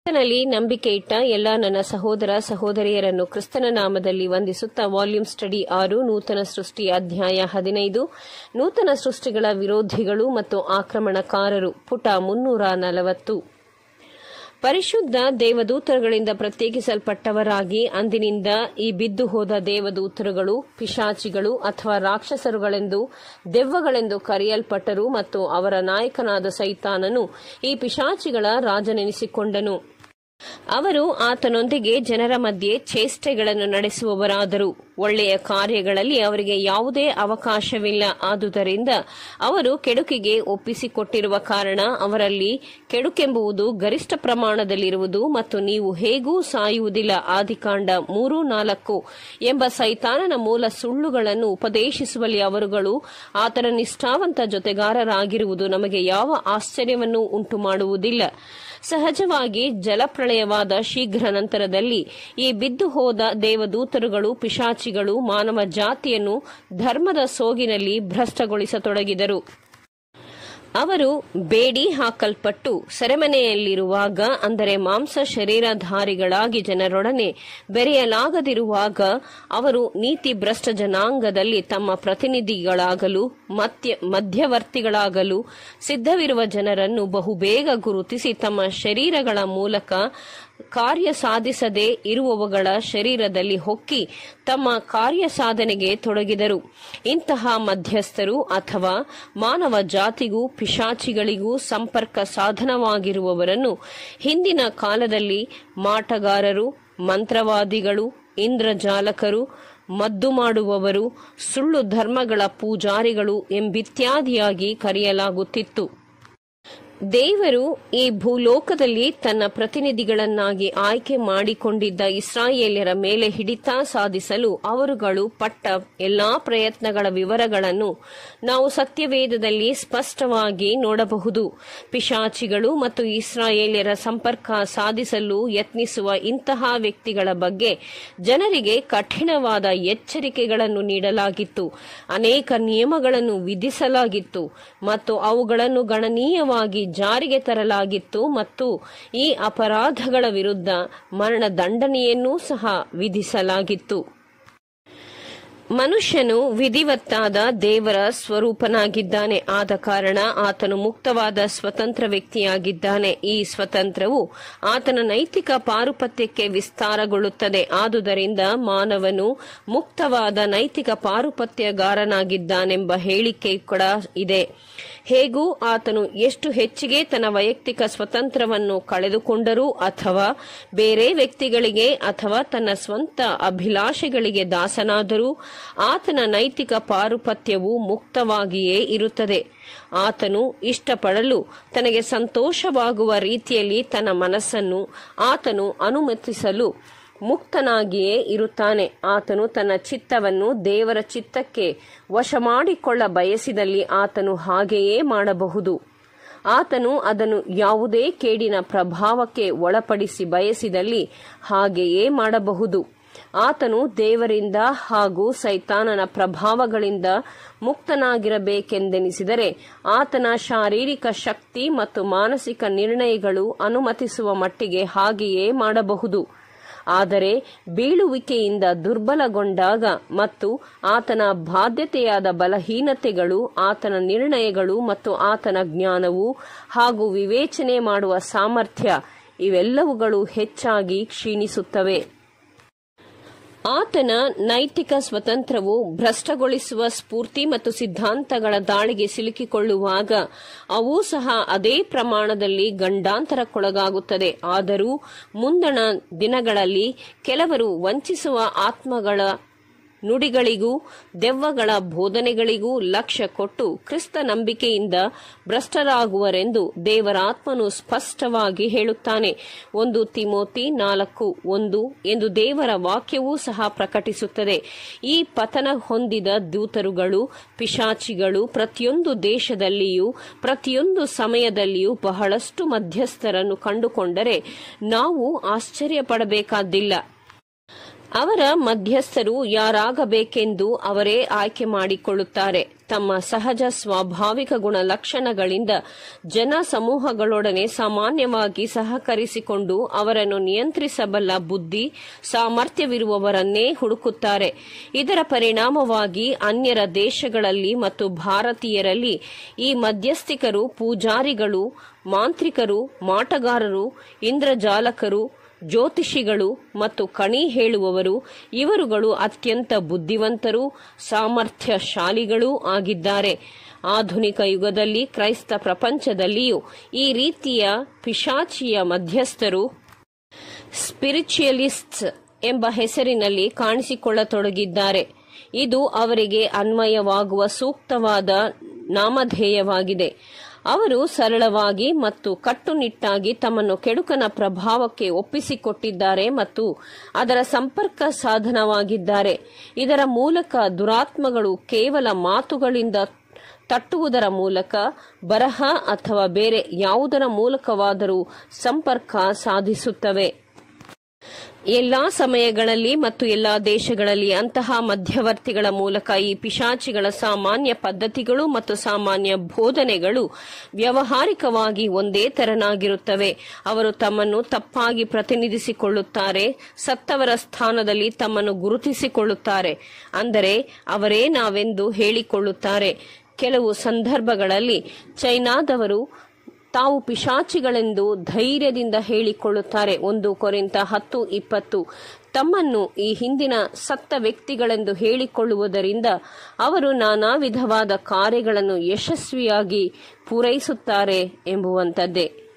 ಕ್ರಿಸ್ತನಲ್ಲಿ ನಂಬಿಕೆ ಇಟ್ಟ ಎಲ್ಲ ನನ್ನ ಸಹೋದರ ಸಹೋದರಿಯರನ್ನು ಕ್ರಿಸ್ತನ ನಾಮದಲ್ಲಿ ವಂದಿಸುತ್ತಾ ವಾಲ್ಯೂಮ್ ಸ್ಟಡಿ ಆರು ನೂತನ ಸೃಷ್ಟಿ ಅಧ್ಯಾಯ ಹದಿನೈದು ನೂತನ ಸೃಷ್ಟಿಗಳ ವಿರೋಧಿಗಳು ಮತ್ತು ಆಕ್ರಮಣಕಾರರು ಪುಟ ಮುನ್ನೂರ ನಲವತ್ತು ಪರಿಶುದ್ಧ ದೇವದೂತರುಗಳಿಂದ ಪ್ರತ್ಯೇಕಿಸಲ್ಪಟ್ಟವರಾಗಿ ಅಂದಿನಿಂದ ಈ ಬಿದ್ದು ಹೋದ ದೇವದೂತರುಗಳು ಪಿಶಾಚಿಗಳು ಅಥವಾ ರಾಕ್ಷಸರುಗಳೆಂದು ದೆವ್ವಗಳೆಂದು ಕರೆಯಲ್ಪಟ್ಟರು ಮತ್ತು ಅವರ ನಾಯಕನಾದ ಸೈತಾನನು ಈ ಪಿಶಾಚಿಗಳ ರಾಜನೆನಿಸಿಕೊಂಡನು ಅವರು ಆತನೊಂದಿಗೆ ಜನರ ಮಧ್ಯೆ ಚೇಷ್ಟೆಗಳನ್ನು ನಡೆಸುವವರಾದರು ಒಳ್ಳೆಯ ಕಾರ್ಯಗಳಲ್ಲಿ ಅವರಿಗೆ ಯಾವುದೇ ಅವಕಾಶವಿಲ್ಲ ಆದುದರಿಂದ ಅವರು ಕೆಡುಕಿಗೆ ಒಪ್ಪಿಸಿಕೊಟ್ಟಿರುವ ಕಾರಣ ಅವರಲ್ಲಿ ಕೆಡುಕೆಂಬುದು ಗರಿಷ್ಠ ಪ್ರಮಾಣದಲ್ಲಿರುವುದು ಮತ್ತು ನೀವು ಹೇಗೂ ಸಾಯುವುದಿಲ್ಲ ಆದಿಕಾಂಡ ಮೂರು ನಾಲ್ಕು ಎಂಬ ಸೈತಾನನ ಮೂಲ ಸುಳ್ಳುಗಳನ್ನು ಉಪದೇಶಿಸುವಲ್ಲಿ ಅವರುಗಳು ಆತನ ನಿಷ್ಠಾವಂತ ಜೊತೆಗಾರರಾಗಿರುವುದು ನಮಗೆ ಯಾವ ಆಶ್ಚರ್ಯವನ್ನು ಉಂಟು ಮಾಡುವುದಿಲ್ಲ ಸಹಜವಾಗಿ ಜಲಪ್ರಳಯವಾದ ಶೀಘ್ರ ನಂತರದಲ್ಲಿ ಈ ಬಿದ್ದು ಹೋದ ದೇವದೂತರುಗಳು ಪಿಶಾಚಿಗಳು ಮಾನವ ಜಾತಿಯನ್ನು ಧರ್ಮದ ಸೋಗಿನಲ್ಲಿ ಭ್ರಷ್ಟಗೊಳಿಸತೊಡಗಿದರು ಅವರು ಬೇಡಿ ಹಾಕಲ್ಪಟ್ಟು ಸೆರೆಮನೆಯಲ್ಲಿರುವಾಗ ಅಂದರೆ ಮಾಂಸ ಶರೀರಧಾರಿಗಳಾಗಿ ಜನರೊಡನೆ ಬೆರೆಯಲಾಗದಿರುವಾಗ ಅವರು ನೀತಿ ಭ್ರಷ್ಟ ಜನಾಂಗದಲ್ಲಿ ತಮ್ಮ ಪ್ರತಿನಿಧಿಗಳಾಗಲು ಮಧ್ಯ ಮಧ್ಯವರ್ತಿಗಳಾಗಲು ಸಿದ್ಧವಿರುವ ಜನರನ್ನು ಬಹುಬೇಗ ಗುರುತಿಸಿ ತಮ್ಮ ಶರೀರಗಳ ಮೂಲಕ ಕಾರ್ಯ ಸಾಧಿಸದೆ ಇರುವವುಗಳ ಶರೀರದಲ್ಲಿ ಹೊಕ್ಕಿ ತಮ್ಮ ಕಾರ್ಯ ಸಾಧನೆಗೆ ತೊಡಗಿದರು ಇಂತಹ ಮಧ್ಯಸ್ಥರು ಅಥವಾ ಮಾನವ ಜಾತಿಗೂ ಪಿಶಾಚಿಗಳಿಗೂ ಸಂಪರ್ಕ ಸಾಧನವಾಗಿರುವವರನ್ನು ಹಿಂದಿನ ಕಾಲದಲ್ಲಿ ಮಾಟಗಾರರು ಮಂತ್ರವಾದಿಗಳು ಇಂದ್ರಜಾಲಕರು ಮದ್ದು ಮಾಡುವವರು ಸುಳ್ಳು ಧರ್ಮಗಳ ಪೂಜಾರಿಗಳು ಎಂಬಿತ್ಯಾದಿಯಾಗಿ ಕರೆಯಲಾಗುತ್ತಿತ್ತು ದೇವರು ಈ ಭೂಲೋಕದಲ್ಲಿ ತನ್ನ ಪ್ರತಿನಿಧಿಗಳನ್ನಾಗಿ ಆಯ್ಕೆ ಮಾಡಿಕೊಂಡಿದ್ದ ಇಸ್ರಾಯೇಲ್ಯರ ಮೇಲೆ ಹಿಡಿತ ಸಾಧಿಸಲು ಅವರುಗಳು ಪಟ್ಟ ಎಲ್ಲಾ ಪ್ರಯತ್ನಗಳ ವಿವರಗಳನ್ನು ನಾವು ಸತ್ಯವೇದದಲ್ಲಿ ಸ್ಪಷ್ಟವಾಗಿ ನೋಡಬಹುದು ಪಿಶಾಚಿಗಳು ಮತ್ತು ಇಸ್ರಾಯೇಲ್ಯರ ಸಂಪರ್ಕ ಸಾಧಿಸಲು ಯತ್ನಿಸುವ ಇಂತಹ ವ್ಯಕ್ತಿಗಳ ಬಗ್ಗೆ ಜನರಿಗೆ ಕಠಿಣವಾದ ಎಚ್ಚರಿಕೆಗಳನ್ನು ನೀಡಲಾಗಿತ್ತು ಅನೇಕ ನಿಯಮಗಳನ್ನು ವಿಧಿಸಲಾಗಿತ್ತು ಮತ್ತು ಅವುಗಳನ್ನು ಗಣನೀಯವಾಗಿ ಜಾರಿಗೆ ತರಲಾಗಿತ್ತು ಮತ್ತು ಈ ಅಪರಾಧಗಳ ವಿರುದ್ಧ ಮರಣದಂಡನೆಯನ್ನೂ ಸಹ ವಿಧಿಸಲಾಗಿತ್ತು ಮನುಷ್ಯನು ವಿಧಿವತ್ತಾದ ದೇವರ ಸ್ವರೂಪನಾಗಿದ್ದಾನೆ ಆದ ಕಾರಣ ಆತನು ಮುಕ್ತವಾದ ಸ್ವತಂತ್ರ ವ್ಯಕ್ತಿಯಾಗಿದ್ದಾನೆ ಈ ಸ್ವತಂತ್ರವು ಆತನ ನೈತಿಕ ಪಾರುಪತ್ಯಕ್ಕೆ ವಿಸ್ತಾರಗೊಳ್ಳುತ್ತದೆ ಆದುದರಿಂದ ಮಾನವನು ಮುಕ್ತವಾದ ನೈತಿಕ ಪಾರುಪತ್ಯಗಾರನಾಗಿದ್ದಾನೆಂಬ ಹೇಳಿಕೆ ಕೂಡ ಇದೆ ಹೇಗೂ ಆತನು ಎಷ್ಟು ಹೆಚ್ಚಿಗೆ ತನ್ನ ವೈಯಕ್ತಿಕ ಸ್ವತಂತ್ರವನ್ನು ಕಳೆದುಕೊಂಡರೂ ಅಥವಾ ಬೇರೆ ವ್ಯಕ್ತಿಗಳಿಗೆ ಅಥವಾ ತನ್ನ ಸ್ವಂತ ಅಭಿಲಾಷೆಗಳಿಗೆ ದಾಸನಾದರೂ ಆತನ ನೈತಿಕ ಪಾರುಪತ್ಯವು ಮುಕ್ತವಾಗಿಯೇ ಇರುತ್ತದೆ ಆತನು ಇಷ್ಟಪಡಲು ತನಗೆ ಸಂತೋಷವಾಗುವ ರೀತಿಯಲ್ಲಿ ತನ್ನ ಮನಸ್ಸನ್ನು ಆತನು ಅನುಮತಿಸಲು ಮುಕ್ತನಾಗಿಯೇ ಇರುತ್ತಾನೆ ಆತನು ತನ್ನ ಚಿತ್ತವನ್ನು ದೇವರ ಚಿತ್ತಕ್ಕೆ ವಶ ಮಾಡಿಕೊಳ್ಳ ಬಯಸಿದಲ್ಲಿ ಆತನು ಹಾಗೆಯೇ ಮಾಡಬಹುದು ಆತನು ಅದನ್ನು ಯಾವುದೇ ಕೇಡಿನ ಪ್ರಭಾವಕ್ಕೆ ಒಳಪಡಿಸಿ ಬಯಸಿದಲ್ಲಿ ಹಾಗೆಯೇ ಮಾಡಬಹುದು ಆತನು ದೇವರಿಂದ ಹಾಗೂ ಸೈತಾನನ ಪ್ರಭಾವಗಳಿಂದ ಮುಕ್ತನಾಗಿರಬೇಕೆಂದೆನಿಸಿದರೆ ಆತನ ಶಾರೀರಿಕ ಶಕ್ತಿ ಮತ್ತು ಮಾನಸಿಕ ನಿರ್ಣಯಗಳು ಅನುಮತಿಸುವ ಮಟ್ಟಿಗೆ ಹಾಗೆಯೇ ಮಾಡಬಹುದು ಆದರೆ ಬೀಳುವಿಕೆಯಿಂದ ದುರ್ಬಲಗೊಂಡಾಗ ಮತ್ತು ಆತನ ಬಾಧ್ಯತೆಯಾದ ಬಲಹೀನತೆಗಳು ಆತನ ನಿರ್ಣಯಗಳು ಮತ್ತು ಆತನ ಜ್ಞಾನವು ಹಾಗೂ ವಿವೇಚನೆ ಮಾಡುವ ಸಾಮರ್ಥ್ಯ ಇವೆಲ್ಲವುಗಳು ಹೆಚ್ಚಾಗಿ ಕ್ಷೀಣಿಸುತ್ತವೆ ಆತನ ನೈತಿಕ ಸ್ವತಂತ್ರವು ಭ್ರಷ್ಟಗೊಳಿಸುವ ಸ್ಫೂರ್ತಿ ಮತ್ತು ಸಿದ್ಧಾಂತಗಳ ದಾಳಿಗೆ ಸಿಲುಕಿಕೊಳ್ಳುವಾಗ ಅವೂ ಸಹ ಅದೇ ಪ್ರಮಾಣದಲ್ಲಿ ಗಂಡಾಂತರಕ್ಕೊಳಗಾಗುತ್ತದೆ ಆದರೂ ಮುಂದಣ ದಿನಗಳಲ್ಲಿ ಕೆಲವರು ವಂಚಿಸುವ ಆತ್ಮಗಳ ನುಡಿಗಳಿಗೂ ದೆವ್ವಗಳ ಬೋಧನೆಗಳಿಗೂ ಲಕ್ಷ್ಯ ಕೊಟ್ಟು ಕ್ರಿಸ್ತ ನಂಬಿಕೆಯಿಂದ ಭ್ರಷ್ಟರಾಗುವರೆಂದು ದೇವರಾತ್ಮನು ಸ್ಪಷ್ಟವಾಗಿ ಹೇಳುತ್ತಾನೆ ಒಂದು ತಿಮೋತಿ ನಾಲ್ಕು ಒಂದು ಎಂದು ದೇವರ ವಾಕ್ಯವೂ ಸಹ ಪ್ರಕಟಿಸುತ್ತದೆ ಈ ಪತನ ಹೊಂದಿದ ದೂತರುಗಳು ಪಿಶಾಚಿಗಳು ಪ್ರತಿಯೊಂದು ದೇಶದಲ್ಲಿಯೂ ಪ್ರತಿಯೊಂದು ಸಮಯದಲ್ಲಿಯೂ ಬಹಳಷ್ಟು ಮಧ್ಯಸ್ಥರನ್ನು ಕಂಡುಕೊಂಡರೆ ನಾವು ಆಶ್ಚರ್ಯಪಡಬೇಕಾದ್ದಿಲ್ಲ ಅವರ ಮಧ್ಯಸ್ಥರು ಯಾರಾಗಬೇಕೆಂದು ಅವರೇ ಆಯ್ಕೆ ಮಾಡಿಕೊಳ್ಳುತ್ತಾರೆ ತಮ್ಮ ಸಹಜ ಸ್ವಾಭಾವಿಕ ಗುಣಲಕ್ಷಣಗಳಿಂದ ಜನ ಸಮೂಹಗಳೊಡನೆ ಸಾಮಾನ್ಯವಾಗಿ ಸಹಕರಿಸಿಕೊಂಡು ಅವರನ್ನು ನಿಯಂತ್ರಿಸಬಲ್ಲ ಬುದ್ಧಿ ಸಾಮರ್ಥ್ಯವಿರುವವರನ್ನೇ ಹುಡುಕುತ್ತಾರೆ ಇದರ ಪರಿಣಾಮವಾಗಿ ಅನ್ಯರ ದೇಶಗಳಲ್ಲಿ ಮತ್ತು ಭಾರತೀಯರಲ್ಲಿ ಈ ಮಧ್ಯಸ್ಥಿಕರು ಪೂಜಾರಿಗಳು ಮಾಂತ್ರಿಕರು ಮಾಟಗಾರರು ಇಂದ್ರಜಾಲಕರು ಜ್ಯೋತಿಷಿಗಳು ಮತ್ತು ಕಣಿ ಹೇಳುವವರು ಇವರುಗಳು ಅತ್ಯಂತ ಬುದ್ಧಿವಂತರೂ ಸಾಮರ್ಥ್ಯಶಾಲಿಗಳೂ ಆಗಿದ್ದಾರೆ ಆಧುನಿಕ ಯುಗದಲ್ಲಿ ಕ್ರೈಸ್ತ ಪ್ರಪಂಚದಲ್ಲಿಯೂ ಈ ರೀತಿಯ ಪಿಶಾಚಿಯ ಮಧ್ಯಸ್ಥರು ಸ್ಪಿರಿಚುಯಲಿಸ್ಟ್ಸ್ ಎಂಬ ಹೆಸರಿನಲ್ಲಿ ಕಾಣಿಸಿಕೊಳ್ಳತೊಡಗಿದ್ದಾರೆ ಇದು ಅವರಿಗೆ ಅನ್ವಯವಾಗುವ ಸೂಕ್ತವಾದ ನಾಮಧೇಯವಾಗಿದೆ ಅವರು ಸರಳವಾಗಿ ಮತ್ತು ಕಟ್ಟುನಿಟ್ಟಾಗಿ ತಮ್ಮನ್ನು ಕೆಡುಕನ ಪ್ರಭಾವಕ್ಕೆ ಒಪ್ಪಿಸಿಕೊಟ್ಟಿದ್ದಾರೆ ಮತ್ತು ಅದರ ಸಂಪರ್ಕ ಸಾಧನವಾಗಿದ್ದಾರೆ ಇದರ ಮೂಲಕ ದುರಾತ್ಮಗಳು ಕೇವಲ ಮಾತುಗಳಿಂದ ತಟ್ಟುವುದರ ಮೂಲಕ ಬರಹ ಅಥವಾ ಬೇರೆ ಯಾವುದರ ಮೂಲಕವಾದರೂ ಸಂಪರ್ಕ ಸಾಧಿಸುತ್ತವೆ ಎಲ್ಲಾ ಸಮಯಗಳಲ್ಲಿ ಮತ್ತು ಎಲ್ಲಾ ದೇಶಗಳಲ್ಲಿ ಅಂತಹ ಮಧ್ಯವರ್ತಿಗಳ ಮೂಲಕ ಈ ಪಿಶಾಚಿಗಳ ಸಾಮಾನ್ಯ ಪದ್ಧತಿಗಳು ಮತ್ತು ಸಾಮಾನ್ಯ ಬೋಧನೆಗಳು ವ್ಯಾವಹಾರಿಕವಾಗಿ ಒಂದೇ ತೆರನಾಗಿರುತ್ತವೆ ಅವರು ತಮ್ಮನ್ನು ತಪ್ಪಾಗಿ ಪ್ರತಿನಿಧಿಸಿಕೊಳ್ಳುತ್ತಾರೆ ಸತ್ತವರ ಸ್ಥಾನದಲ್ಲಿ ತಮ್ಮನ್ನು ಗುರುತಿಸಿಕೊಳ್ಳುತ್ತಾರೆ ಅಂದರೆ ಅವರೇ ನಾವೆಂದು ಹೇಳಿಕೊಳ್ಳುತ್ತಾರೆ ಕೆಲವು ಸಂದರ್ಭಗಳಲ್ಲಿ ಚೈನಾದವರು ತಾವು ಪಿಶಾಚಿಗಳೆಂದು ಧೈರ್ಯದಿಂದ ಹೇಳಿಕೊಳ್ಳುತ್ತಾರೆ ಒಂದು ಕೊರಿಂತ ಹತ್ತು ಇಪ್ಪತ್ತು ತಮ್ಮನ್ನು ಈ ಹಿಂದಿನ ಸತ್ತ ವ್ಯಕ್ತಿಗಳೆಂದು ಹೇಳಿಕೊಳ್ಳುವುದರಿಂದ ಅವರು ನಾನಾ ವಿಧವಾದ ಕಾರ್ಯಗಳನ್ನು ಯಶಸ್ವಿಯಾಗಿ ಪೂರೈಸುತ್ತಾರೆ ಎಂಬುವಂಥದ್ದೇ